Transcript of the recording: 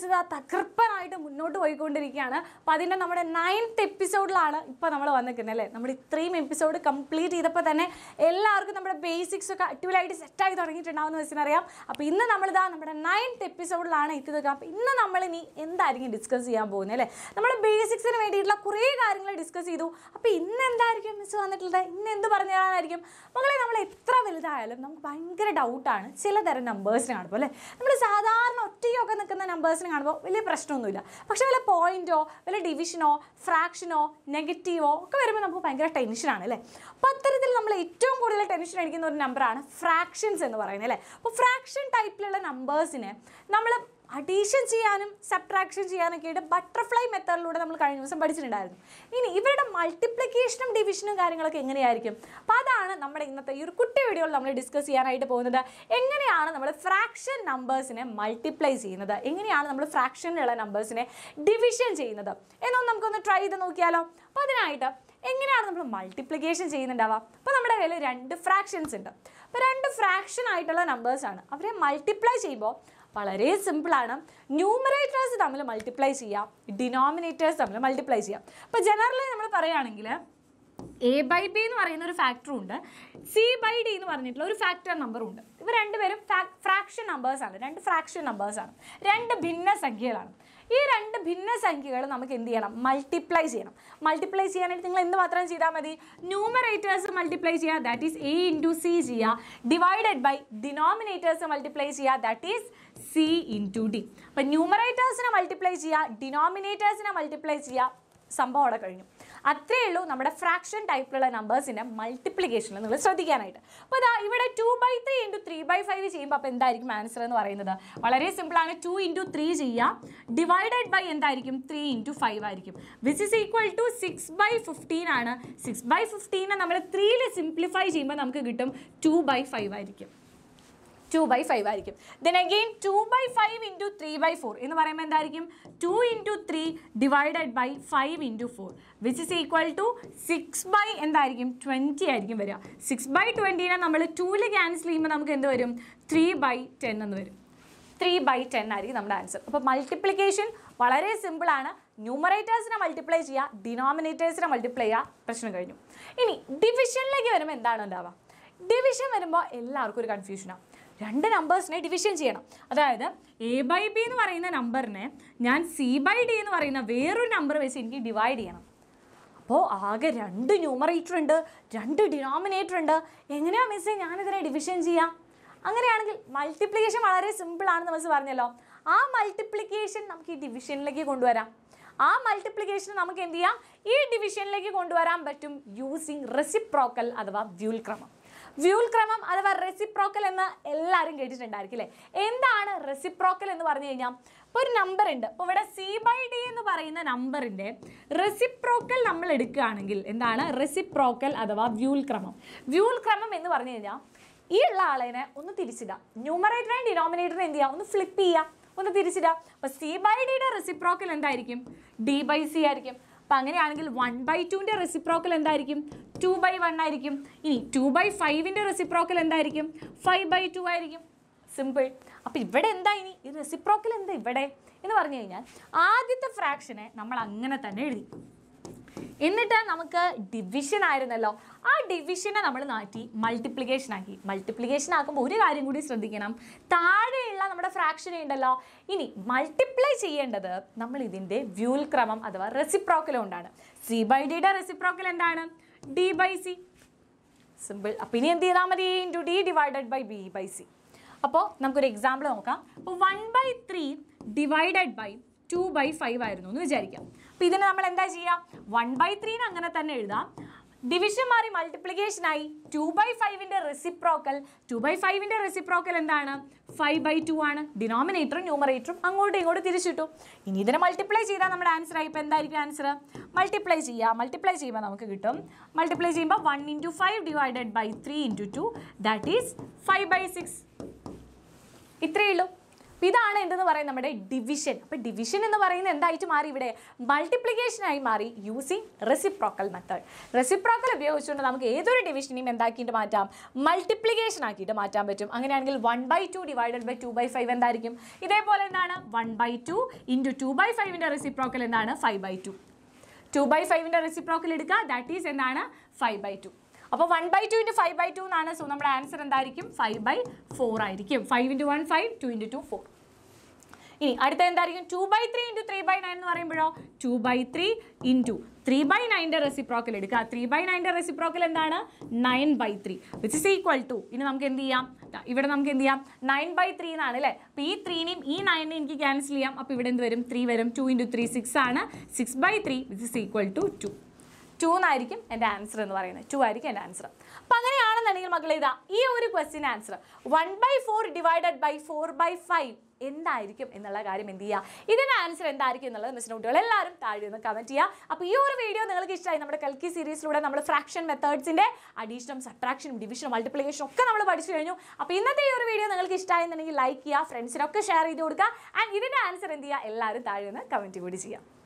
class ഇതാ തകർപ്പനായിട്ട് മുന്നോട്ട് പോയിക്കൊണ്ടിരിക്കുകയാണ് അപ്പോൾ അതിൻ്റെ നമ്മുടെ നയൻത്ത് എപ്പിസോഡിലാണ് ഇപ്പോൾ നമ്മൾ വന്നിരിക്കുന്നത് അല്ലേ നമ്മൾ ഇത്രയും എപ്പിസോഡ് കംപ്ലീറ്റ് ചെയ്തപ്പോൾ തന്നെ എല്ലാവർക്കും നമ്മുടെ ബേസിക്സ് ഒക്കെ അടിപൊളിയായിട്ട് സെറ്റായി തുടങ്ങിയിട്ടുണ്ടാവുമെന്ന് വെച്ചിട്ടറിയാം അപ്പോൾ ഇന്ന് നമ്മളിതാ നമ്മുടെ നയൻത്ത് എപ്പിസോഡിലാണ് എത്തിയത് അപ്പോൾ ഇന്ന് നമ്മൾ ഇനി എന്തായിരിക്കും ഡിസ്കസ് ചെയ്യാൻ പോകുന്നത് അല്ലേ നമ്മൾ ബേസിക്സിന് വേണ്ടിയിട്ടുള്ള കുറേ കാര്യങ്ങൾ ഡിസ്കസ് ചെയ്തു അപ്പോൾ ഇന്ന് എന്തായിരിക്കും മിസ് വന്നിട്ടുള്ളത് ഇന്ന് എന്ത് പറഞ്ഞു തരാനായിരിക്കും മകളെ നമ്മൾ എത്ര വലുതായാലും നമുക്ക് ഭയങ്കര ഡൗട്ടാണ് ചിലതരം നമ്പേഴ്സിനെ കാണുമ്പോൾ അല്ലേ നമ്മൾ സാധാരണ ഒറ്റയൊക്കെ നിൽക്കുന്ന നമ്പേഴ്സിനെ കാണുമ്പോൾ വലിയ പ്രശ്നമൊന്നുമില്ല പക്ഷേ വല്ല പോയിന്റോ വല്ല ഡിവിഷനോ ഫ്രാക്ഷനോ നെഗറ്റീവോ ഒക്കെ വരുമ്പോൾ നമുക്ക് ഭയങ്കര ടെൻഷനാണ് അല്ലേ അപ്പോൾ അത്തരത്തിൽ നമ്മൾ ഏറ്റവും കൂടുതൽ ടെൻഷൻ അടിക്കുന്ന ഒരു നമ്പറാണ് ഫ്രാക്ഷൻസ് എന്ന് പറയുന്നത് അല്ലേ അപ്പോൾ ഫ്രാക്ഷൻ ടൈപ്പിലുള്ള നമ്പേഴ്സിനെ നമ്മൾ അഡീഷൻ ചെയ്യാനും സബ്ട്രാക്ഷൻ ചെയ്യാനൊക്കെ ആയിട്ട് ബട്ടർഫ്ലൈ മെത്തേഡിലൂടെ നമ്മൾ കഴിഞ്ഞ ദിവസം പഠിച്ചിട്ടുണ്ടായിരുന്നു ഇനി ഇവരുടെ മൾട്ടിപ്ലിക്കേഷനും ഡിവിഷനും കാര്യങ്ങളൊക്കെ എങ്ങനെയായിരിക്കും അപ്പോൾ അതാണ് നമ്മുടെ ഇന്നത്തെ ഈ ഒരു കുട്ടി വീഡിയോയിൽ നമ്മൾ ഡിസ്കസ് ചെയ്യാനായിട്ട് പോകുന്നത് എങ്ങനെയാണ് നമ്മൾ ഫ്രാക്ഷൻ നമ്പേഴ്സിനെ മൾട്ടിപ്ലൈ ചെയ്യുന്നത് എങ്ങനെയാണ് നമ്മൾ ഫ്രാക്ഷനിലുള്ള നമ്പേഴ്സിനെ ഡിവിഷൻ ചെയ്യുന്നത് എന്നൊന്ന് നമുക്കൊന്ന് ട്രൈ ചെയ്ത് നോക്കിയാലോ അപ്പോൾ അതിനായിട്ട് എങ്ങനെയാണ് നമ്മൾ മൾട്ടിപ്ലിക്കേഷൻ ചെയ്യുന്നുണ്ടാവുക അപ്പോൾ നമ്മുടെ കയ്യിൽ രണ്ട് ഫ്രാക്ഷൻസ് ഉണ്ട് അപ്പോൾ രണ്ട് ഫ്രാക്ഷൻ ആയിട്ടുള്ള നമ്പേഴ്സാണ് അവരെ മൾട്ടിപ്ലൈ ചെയ്യുമ്പോൾ വളരെ സിമ്പിളാണ് ന്യൂമറേറ്റേഴ്സ് തമ്മിൽ മൾട്ടിപ്ലൈ ചെയ്യാം ഡിനോമിനേറ്റേഴ്സ് തമ്മിൽ മൾട്ടിപ്ലൈ ചെയ്യാം അപ്പോൾ ജനറലി നമ്മൾ പറയുകയാണെങ്കിൽ എ ബൈ ബി എന്ന് പറയുന്ന ഒരു ഫാക്ടറും ഉണ്ട് സി ബൈ ഡി എന്ന് പറഞ്ഞിട്ടുള്ള ഒരു ഫാക്ടർ നമ്പറും ഉണ്ട് ഇവ രണ്ടുപേരും ഫ്രാക്ഷൻ നമ്പേഴ്സാണ് രണ്ട് ഫ്രാക്ഷൻ നമ്പേഴ്സാണ് രണ്ട് ഭിന്ന സംഖ്യകളാണ് ഈ രണ്ട് ഭിന്ന സംഖ്യകൾ നമുക്ക് എന്ത് ചെയ്യണം മൾട്ടിപ്ലൈ ചെയ്യണം മൾട്ടിപ്ലൈ ചെയ്യാനായിട്ട് നിങ്ങൾ എന്ത് മാത്രം ചെയ്താൽ മതി ന്യൂമറേറ്റേഴ്സ് മൾട്ടിപ്ലൈ ചെയ്യുക that is A into C ചെയ്യുക ഡിവൈഡഡ് ബൈ ഡിനോമിനേറ്റേഴ്സ് മൾട്ടിപ്ലൈ ചെയ്യുക that is C into D അപ്പം ന്യൂമറേറ്റേഴ്സിനെ മൾട്ടിപ്ലൈ ചെയ്യുക ഡിനോമിനേറ്റേഴ്സിനെ മൾട്ടിപ്ലൈ ചെയ്യുക സംഭവം അവിടെ കഴിഞ്ഞു അത്രയേ ഉള്ളൂ നമ്മുടെ ഫ്രാക്ഷൻ ടൈപ്പിലുള്ള നമ്പേഴ്സിൻ്റെ മൾട്ടിപ്ലിക്കേഷനിൽ നിങ്ങൾ ശ്രദ്ധിക്കാനായിട്ട് അപ്പോൾ ഇതാ ഇവിടെ two by three into three by five ചെയ്യുമ്പോൾ അപ്പോൾ എന്തായിരിക്കും ആൻസർ എന്ന് പറയുന്നത് വളരെ സിമ്പിളാണ് ടു ഇൻറ്റു ത്രീ ചെയ്യുക ഡിവൈഡഡ് ബൈ എന്തായിരിക്കും ത്രീ ഇൻറ്റു ഫൈവ് ആയിരിക്കും which is equal to six by fifteen ആണ് സിക്സ് ബൈ ഫിഫ്റ്റീനെ നമ്മൾ ത്രീയിൽ സിംപ്ലിഫൈ ചെയ്യുമ്പോൾ നമുക്ക് കിട്ടും ടു ബൈ ഫൈവ് ആയിരിക്കും ടു ബൈ ഫൈവ് ആയിരിക്കും then again two by five into three by four എന്ന് പറയുമ്പോൾ എന്തായിരിക്കും two into three divided by five into four which is equal to six by എന്തായിരിക്കും ട്വൻറ്റി ആയിരിക്കും വരിക സിക്സ് ബൈ ട്വൻറ്റീനെ നമ്മൾ ടൂവിൽ ക്യാൻസൽ ചെയ്യുമ്പോൾ നമുക്ക് എന്ത് വരും ത്രീ ബൈ ടെൻ എന്ന് വരും ത്രീ ബൈ ടെൻ ആയിരിക്കും നമ്മുടെ ആൻസർ അപ്പോൾ മൾട്ടിപ്ലിക്കേഷൻ വളരെ സിമ്പിളാണ് ന്യൂമറേറ്റേഴ്സിനെ മൾട്ടിപ്ലൈ ചെയ്യുക ഡിനോമിനേറ്റേഴ്സിനെ മൾട്ടിപ്ലൈ ചെയ്യുക പ്രശ്നം കഴിഞ്ഞു ഇനി ഡിവിഷനിലേക്ക് വരുമ്പോൾ എന്താണ് ഉണ്ടാവുക ഡിവിഷൻ വരുമ്പോൾ എല്ലാവർക്കും ഒരു കൺഫ്യൂഷനാണ് രണ്ട് നമ്പേഴ്സിനെ ഡിവിഷൻ ചെയ്യണം അതായത് എ ബൈ ബി എന്ന് പറയുന്ന നമ്പറിനെ ഞാൻ സി ബൈ ഡി എന്ന് പറയുന്ന വേറൊരു നമ്പർ വെച്ച് എനിക്ക് ഡിവൈഡ് ചെയ്യണം അപ്പോൾ ആകെ രണ്ട് ന്യൂമറേറ്റർ ഉണ്ട് രണ്ട് ഡിനോമിനേറ്റർ ഉണ്ട് എങ്ങനെയാണ് മിസ്സേ ഞാനിതിനെ ഡിവിഷൻ ചെയ്യാം അങ്ങനെയാണെങ്കിൽ മൾട്ടിപ്ലിക്കേഷൻ വളരെ സിമ്പിൾ ആണെന്ന് മിസ് പറഞ്ഞല്ലോ ആ മൾട്ടിപ്ലിക്കേഷൻ നമുക്ക് ഈ ഡിവിഷനിലേക്ക് കൊണ്ടുവരാം ആ മൾട്ടിപ്ലിക്കേഷൻ നമുക്ക് എന്ത് ചെയ്യാം ഈ ഡിവിഷനിലേക്ക് കൊണ്ടുവരാൻ പറ്റും യൂസിങ് റെസിപ്രോക്കൽ അഥവാ വ്യൂൽ ക്രമം വ്യൂൽ ക്രമം അഥവാ റെസിപ്രോക്കൽ എന്ന് എല്ലാവരും കേട്ടിട്ടുണ്ടായിരിക്കും അല്ലേ എന്താണ് റെസിപ്രോക്കൽ എന്ന് പറഞ്ഞു കഴിഞ്ഞാൽ ഇപ്പോൾ ഒരു നമ്പർ ഉണ്ട് ഇപ്പോൾ ഇവിടെ സി ബൈ ഡി എന്ന് പറയുന്ന നമ്പറിൻ്റെ റെസിപ്രോക്കൽ നമ്മൾ എടുക്കുകയാണെങ്കിൽ എന്താണ് റെസിപ്രോക്കൽ അഥവാ വ്യൂൽ ക്രമം വ്യൂൽ ക്രമം എന്ന് പറഞ്ഞു കഴിഞ്ഞാൽ ഈ ഉള്ള ആളിനെ ഒന്ന് തിരിച്ചിടാം ന്യൂമറേറ്ററിനെ ഡിനോമിനേറ്ററിനെ എന്ത് ചെയ്യുക ഒന്ന് ഫ്ലിപ്പ് ചെയ്യുക ഒന്ന് തിരിച്ചിടുക അപ്പോൾ സി ബൈ ഡിയുടെ റെസിപ്രോക്കൽ എന്തായിരിക്കും ഡി ബൈ സി ആയിരിക്കും അപ്പം അങ്ങനെയാണെങ്കിൽ വൺ ബൈ ടുവിൻ്റെ റെസിപ്രോക്കൽ എന്തായിരിക്കും ടു ബൈ വൺ ആയിരിക്കും ഇനി ടു ബൈ ഫൈവിൻ്റെ റെസിപ്രോക്കൽ എന്തായിരിക്കും ഫൈവ് ബൈ ടു ആയിരിക്കും സിമ്പിൾ അപ്പോൾ ഇവിടെ എന്താ ഇനി ഈ റെസിപ്രോക്കൽ എന്താ ഇവിടെ എന്ന് പറഞ്ഞു കഴിഞ്ഞാൽ ആദ്യത്തെ ഫ്രാക്ഷനെ നമ്മൾ അങ്ങനെ തന്നെ എഴുതി എന്നിട്ട് നമുക്ക് ഡിവിഷൻ ആയിരുന്നല്ലോ ആ ഡിവിഷനെ നമ്മൾ മാറ്റി മൾട്ടിപ്ലിക്കേഷൻ ആക്കി മൾട്ടിപ്ലിക്കേഷൻ ആക്കുമ്പോൾ ഒരു കാര്യം കൂടി ശ്രദ്ധിക്കണം താഴെയുള്ള നമ്മുടെ ഫ്രാക്ഷൻ ഉണ്ടല്ലോ ഇനി മൾട്ടിപ്ലൈ ചെയ്യേണ്ടത് നമ്മൾ ഇതിൻ്റെ വ്യൂൽ ക്രമം അഥവാ റെസിപ്രോക്കൽ കൊണ്ടാണ് സി ബൈ ഡിയുടെ റെസിപ്രോക്കൽ എന്താണ് ഡി ബൈ സി സിമ്പിൾ അപ്പോൾ ഇനി എന്ത് ചെയ്താൽ മതി into D divided by B by C അപ്പോൾ നമുക്കൊരു എക്സാമ്പിൾ നോക്കാം അപ്പോൾ one by three divided by two by five ആയിരുന്നു എന്ന് വിചാരിക്കാം അപ്പോൾ ഇതിന് നമ്മൾ എന്താ ചെയ്യുക വൺ ബൈ ത്രീന് അങ്ങനെ തന്നെ എഴുതാം ഡിവിഷൻ മാറി മൾട്ടിപ്ലിക്കേഷൻ ആയി ടു ബൈ ഫൈവിൻ്റെ റെസിപ്രോക്കൽ ടു ബൈ ഫൈവിൻ്റെ റെസിപ്രോക്കൽ എന്താണ് ഫൈവ് ബൈ ടു ആണ് ഡിനോമിനേറ്ററും ന്യൂമറേറ്ററും അങ്ങോട്ടും ഇങ്ങോട്ടും തിരിച്ചിട്ടു ഇനി ഇതിനെ മൾട്ടിപ്ലൈ ചെയ്താൽ നമ്മുടെ ആൻസർ ആയി ഇപ്പോൾ എന്തായിരിക്കും ആൻസർ മൾട്ടിപ്ലൈ ചെയ്യുക മൾട്ടിപ്ലൈ ചെയ്യുമ്പോൾ നമുക്ക് കിട്ടും മൾട്ടിപ്ലൈ ചെയ്യുമ്പോൾ one into five divided by three into two that is five by six ഇത്രയേ ഉള്ളൂ അപ്പോൾ ഇതാണ് എന്തെന്ന് പറയുന്നത് നമ്മുടെ ഡിവിഷൻ അപ്പോൾ ഡിവിഷൻ എന്ന് പറയുന്നത് എന്തായിട്ട് മാറി ഇവിടെ multiplication ആയി മാറി യൂസിങ് റെസിപ്രോക്കൽ മെത്തേഡ് റെസിപ്രോക്കൽ ഉപയോഗിച്ചുകൊണ്ട് നമുക്ക് ഏതൊരു ഡിവിഷനെയും എന്താക്കിയിട്ട് മാറ്റാം മൾട്ടിപ്ലിക്കേഷൻ ആക്കിയിട്ട് മാറ്റാൻ പറ്റും അങ്ങനെയാണെങ്കിൽ one by two divided by two by five എന്തായിരിക്കും ഇതേപോലെ എന്താണ് one by two into two by ഫൈവിൻ്റെ റെസിപ്രോക്കൽ എന്താണ് five by two two by ഫൈവിൻ്റെ റെസിപ്രോക്കൽ എടുക്കുക ദാറ്റ് ഈസ് എന്താണ് ഫൈവ് ബൈ ടു അപ്പോൾ one by two into five by two എന്നാണ് സോ നമ്മുടെ ആൻസർ എന്തായിരിക്കും ഫൈവ് ബൈ ഫോർ ആയിരിക്കും five into one five two into two four ഇനി അടുത്ത എന്തായിരിക്കും two by three into three by nine എന്ന് പറയുമ്പോഴോ two by three into three by നയൻ്റെ റെസിപ്രോക്കൽ എടുക്കുക ത്രീ ബൈ നയൻ്റെ റെസിപ്രോക്കൽ എന്താണ് nine by three which is equal to ഇനി നമുക്ക് എന്ത് ചെയ്യാം ദാ ഇവിടെ നമുക്ക് എന്ത് ചെയ്യാം നയൻ ബൈ ത്രീ എന്നാണ് അല്ലേ അപ്പോൾ ഈ ത്രീനെയും ഈ നയനെയും എനിക്ക് ക്യാൻസൽ ചെയ്യാം അപ്പോൾ ഇവിടെ എന്ത് വരും ത്രീ വരും ടു ഇൻറ്റു ത്രീ സിക്സ് ആണ് six by three which is equal to two two എന്നായിരിക്കും എൻ്റെ ആൻസർ എന്ന് പറയുന്നത് ടു ആയിരിക്കും എൻ്റെ ആൻസർ അപ്പം അങ്ങനെയാണെന്നുണ്ടെങ്കിൽ മക്കളെ ഇതാ ഈ ഒരു question answer one by four divided by four by five എന്തായിരിക്കും എന്നുള്ള കാര്യം എന്ത് ചെയ്യുക ഇതിൻ്റെ ആൻസർ എന്തായിരിക്കും എന്നുള്ളത് മിസ്സിൻ്റെ കുട്ടികൾ എല്ലാവരും താഴെ നിന്ന് കമൻറ്റ് ചെയ്യുക അപ്പോൾ ഈ ഒരു വീഡിയോ നിങ്ങൾക്ക് ഇഷ്ടമായി നമ്മുടെ കൽക്കി സീരീസിലൂടെ നമ്മൾ ഫ്രാക്ഷൻ മെത്തേഡ്സിൻ്റെ അഡീഷനും സബ്ട്രാക്ഷനും ഡിവിഷനും മൾട്ടിപ്ലിക്കേഷനും ഒക്കെ നമ്മൾ പഠിച്ചു കഴിഞ്ഞു അപ്പോൾ ഇന്നത്തെ ഈ ഒരു വീഡിയോ നിങ്ങൾക്ക് ഇഷ്ടമായെന്നുണ്ടെങ്കിൽ ലൈക്ക് ചെയ്യുക ഫ്രണ്ട്സിനൊക്കെ ഷെയർ ചെയ്ത് കൊടുക്കുക ആൻഡ് ഇതിൻ്റെ ആൻസർ എന്ത് ചെയ്യുക എല്ലാവരും താഴെ നിന്ന് കമൻറ്റ് കൂടി ചെയ്യുക